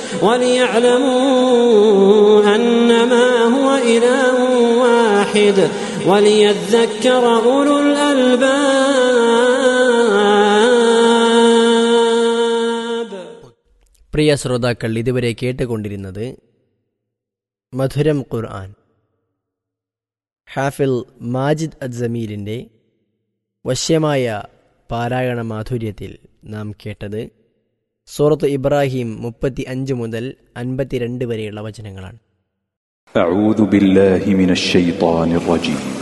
وليعلموا أنما هو إله واحد وليذكر أولو الألباب പ്രിയ ശ്രോതാക്കൾ ഇതുവരെ കേട്ടുകൊണ്ടിരുന്നത് മധുരം ഖുർആൻ ഹാഫിൽ മാജിദ് അജ്സമീലിൻ്റെ വശ്യമായ പാരായണ മാധുര്യത്തിൽ നാം കേട്ടത് സൂറത്ത് ഇബ്രാഹിം മുപ്പത്തി അഞ്ച് മുതൽ അൻപത്തിരണ്ട് വരെയുള്ള വചനങ്ങളാണ് أعوذ بالله من الشيطان الرجيم